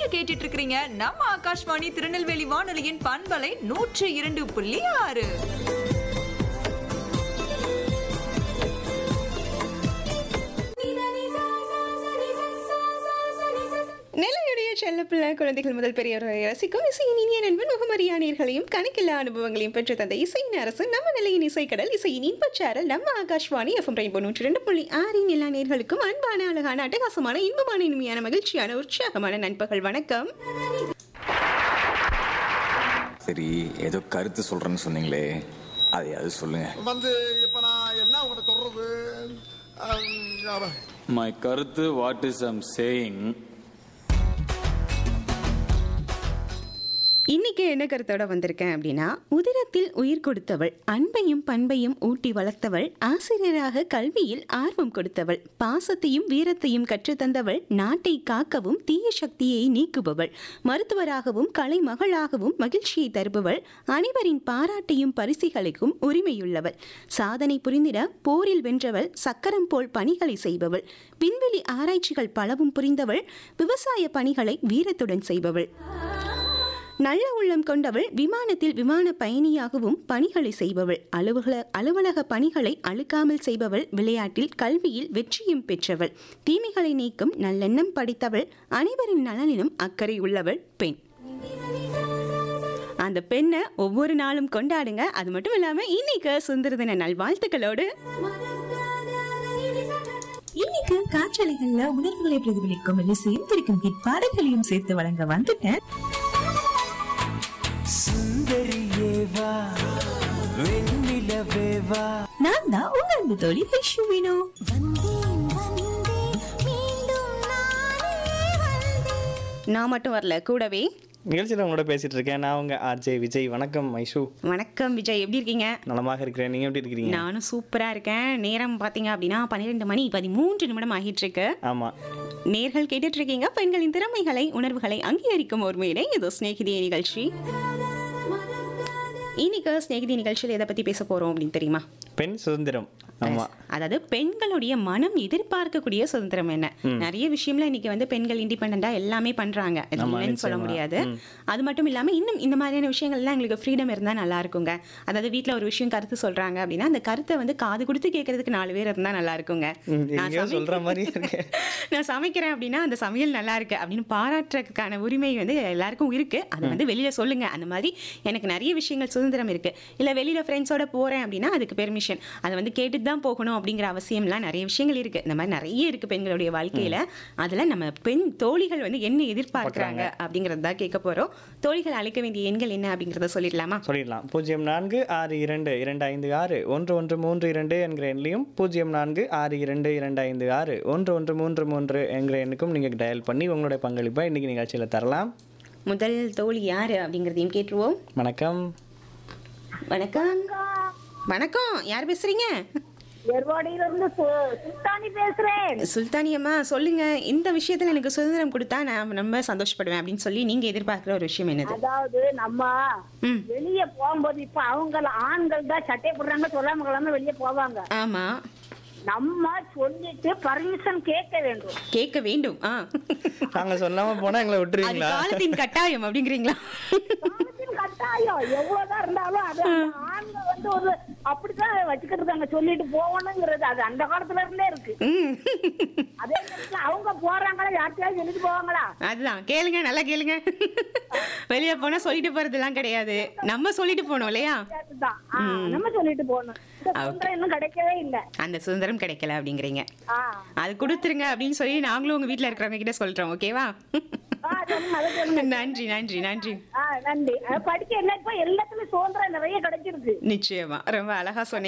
கேட்டுட்டு இருக்கிறீங்க நம்ம ஆகாஷ்வாணி திருநெல்வேலி வானொலியின் பண்பலை நூற்று இரண்டு புள்ளி ஆறு நிலையுடைய செல்லப்பிள்ளை குழந்தைகள் முதல் பெரியவர் வரை ரசிக்கும் இசையின் இனிய நண்பன் முகமரியானர்களையும் கணக்கில்லா அனுபவங்களையும் பெற்று தந்த இசையின் அரசு நம்ம நிலையின் இசைக்கடல் இசையின் இன்பச்சாரல் நம்ம ஆகாஷ்வாணி எஃப்எம் ரெயின்போ நூற்றி ரெண்டு புள்ளி ஆறின் எல்லா நேர்களுக்கும் அன்பான அழகான அட்டகாசமான இன்பமான இனிமையான மகிழ்ச்சியான உற்சாகமான நண்பர்கள் வணக்கம் சரி ஏதோ கருத்து சொல்றேன்னு சொன்னீங்களே அதையாவது சொல்லுங்க வந்து இப்ப நான் என்ன உங்கள்கிட்ட சொல்றது அம், அவ- மை கருத்து வாட் இஸ் ஐம் சேயிங் இன்னைக்கு என்ன கருத்தோட வந்திருக்கேன் அப்படின்னா உதிரத்தில் உயிர் கொடுத்தவள் அன்பையும் பண்பையும் ஊட்டி வளர்த்தவள் ஆசிரியராக கல்வியில் ஆர்வம் கொடுத்தவள் பாசத்தையும் வீரத்தையும் கற்றுத்தந்தவள் நாட்டை காக்கவும் தீய சக்தியை நீக்குபவள் மருத்துவராகவும் கலை மகளாகவும் மகிழ்ச்சியை தருபவள் அனைவரின் பாராட்டையும் பரிசுகளுக்கும் உரிமையுள்ளவள் சாதனை புரிந்திட போரில் வென்றவள் சக்கரம் போல் பணிகளை செய்பவள் விண்வெளி ஆராய்ச்சிகள் பலவும் புரிந்தவள் விவசாய பணிகளை வீரத்துடன் செய்பவள் நல்ல உள்ளம் கொண்டவள் விமானத்தில் விமான பயணியாகவும் பணிகளை செய்பவள் அலுவலக அலுவலக பணிகளை அழுக்காமல் செய்பவள் விளையாட்டில் கல்வியில் வெற்றியும் பெற்றவள் தீமைகளை நீக்கும் நல்லெண்ணம் படைத்தவள் அனைவரின் நலனிலும் அக்கறை உள்ளவள் பெண் அந்த பெண்ணை ஒவ்வொரு நாளும் கொண்டாடுங்க அது மட்டும் இல்லாம இன்னைக்கு சுந்தர தின நல்வாழ்த்துக்களோடு இன்னைக்கு காற்றலைகள்ல உணர்வுகளை பிரதிபலிக்கும் இசையும் பிடிக்கும் ஹிட் பாடல்களையும் சேர்த்து வழங்க வந்துட்டேன் சுந்தரியேவா வெண்ணிலவேவா நான் தான் உங்க அன்பு தோழி ஐஷு வேணு நான் மட்டும் வரல கூடவே நிகழ்ச்சியில் உங்களோட பேசிட்டு இருக்கேன் நான் உங்க ஆர்ஜே விஜய் வணக்கம் மைஷு வணக்கம் விஜய் எப்படி இருக்கீங்க நலமாக இருக்கிறேன் நீங்க எப்படி இருக்கிறீங்க நானும் சூப்பரா இருக்கேன் நேரம் பாத்தீங்க அப்படின்னா பன்னிரெண்டு மணி பதிமூன்று நிமிடம் ஆகிட்டு இருக்கு ஆமா நேர்கள் கேட்டுட்டு இருக்கீங்க பெண்களின் திறமைகளை உணர்வுகளை அங்கீகரிக்கும் ஒரு மேடை இது ஸ்நேகிதிய நிகழ்ச்சி இன்னைக்கு ஸ்நேகிதி நிகழ்ச்சியில் எதை பத்தி பேச போறோம் அப்படின்னு தெரியுமா பெண் சுதந்திரம் ஆமா அதாவது பெண்களுடைய மனம் எதிர்பார்க்கக்கூடிய சுதந்திரம் என்ன நிறைய விஷயம்ல இன்னைக்கு வந்து பெண்கள் இண்டிபெண்டா எல்லாமே பண்றாங்க அது ஆமா, இல்லைன்னு சொல்ல நிச்சயமா. முடியாது அது மட்டும் இல்லாம இன்னும் இந்த மாதிரியான விஷயங்கள்லாம் எங்களுக்கு ஃப்ரீடம் இருந்தா நல்லா இருக்குங்க அதாவது வீட்ல ஒரு விஷயம் கருத்து சொல்றாங்க அப்படின்னா அந்த கருத்தை வந்து காது கொடுத்து கேட்கறதுக்கு நாலு பேர் இருந்தா நல்லா இருக்குங்க ம், நான் எங்கேயோ சமை- சொல்ற மாதிரி இருக்கு. நான் சமைக்கிறேன் அப்படின்னா அந்த சமையல் நல்லா இருக்கு அப்படின்னு பாராட்டுறதுக்கான உரிமை வந்து எல்லாருக்கும் இருக்கு அதை வந்து வெளியில சொல்லுங்க அந்த மாதிரி எனக்கு நிறைய விஷயங்கள் சுதந்திரம் இருக்கு இல்ல வெளியில ஃப்ரெண்ட்ஸோட போறேன் அப்படின்னா அதுக்கு பெர்மிஷன் அதை வந்து கேட்டுட்டு தான் போகணும் அப்படிங்கிற அவசியம்லாம் நிறைய விஷயங்கள் இருக்கு இந்த மாதிரி நிறைய இருக்கு பெண்களுடைய வாழ்க்கையில அதுல நம்ம பெண் தோழிகள் வந்து என்ன எதிர்பார்க்கறாங்க அப்படிங்கறத தான் கேட்க போறோம் தோழிகள் அழைக்க வேண்டிய எண்கள் என்ன அப்படிங்கறத சொல்லிடலாமா சொல்லிடலாம் பூஜ்ஜியம் நான்கு ஆறு இரண்டு இரண்டு ஐந்து ஆறு ஒன்று ஒன்று மூன்று இரண்டு என்கிற எண்ணிலையும் பூஜ்ஜியம் நான்கு ஆறு இரண்டு இரண்டு ஐந்து ஆறு ஒன்று ஒன்று மூன்று மூன்று என்கிற எண்ணுக்கும் நீங்கள் டயல் பண்ணி உங்களுடைய பங்களிப்பை இன்னைக்கு நிகழ்ச்சியில் தரலாம் முதல் தோழி யாரு அப்படிங்கறதையும் கேட்டுருவோம் வணக்கம் வணக்கம் வணக்கம் யார் பேசுறீங்க எர்வாடியில இருந்து சுல்தானி பேசுறேன் சுல்தானி அம்மா சொல்லுங்க இந்த விஷயத்துல எனக்கு சுதந்திரம் கொடுத்தா நான் ரொம்ப சந்தோஷப்படுவேன் அப்படின்னு சொல்லி நீங்க எதிர்பார்க்கிற ஒரு விஷயம் என்னது அதாவது நம்ம ம் வெளிய போகும்போது இப்ப அவங்க ஆண்கள் தான் சட்டை போடுறாங்க சொல்லாம கொள்ளாம வெளிய போவாங்க ஆமா நம்ம சொல்லிட்டு பர்மிஷன் கேட்க வேண்டும் கேட்க வேண்டும் ஆ நாங்கள் சொல்லாமல் போனால் எங்களை அது விட்டுருவீங்களா காலத்தின் கட்டாயம் அப்படிங்கிறீங்களா காலத்தின் கட்டாயம் எவ்வளவுதான் இருந்தாலும் அது அந்த ஆண்கள் வந்து ஒரு அப்படித்தான் வச்சுக்கிட்டு இருக்காங்க சொல்லிட்டு போகணுங்கிறது அது அந்த காலத்துல இருந்தே இருக்கு ம். அதே நேரத்துல அவங்க போறாங்களா யார்கிட்டயாவது சொல்லிட்டு போவாங்களா அதுதான் கேளுங்க நல்லா கேளுங்க வெளிய போனா சொல்லிட்டு போறதெல்லாம் கிடையாது நம்ம சொல்லிட்டு போனோம் இல்லையா அதுதான். ஆ, நம்ம சொல்லிட்டு போகணும் இந்த சுதந்திரம் இன்னும் கிடைக்கவே இல்லை அந்த சுதந்திரம் கிடைக்கல அப்படிங்கிறீங்க ஆ அது கொடுத்துருங்க அப்படின்னு சொல்லி நாங்களும் உங்க வீட்ல இருக்கிறவங்க கிட்ட சொல்றோம் ஓகேவா ஆ, சொல்லுங்க, அதை சொல்லுங்க. நன்றி நன்றி நன்றி ஆ, நன்றி அஹ் படிக்க எல்லா இப்ப எல்லாத்துலயும் சுதந்திரம் நிறைய கிடைச்சிருக்கு நிச்சயமா ரொம்ப அழகா சொன்னீங்க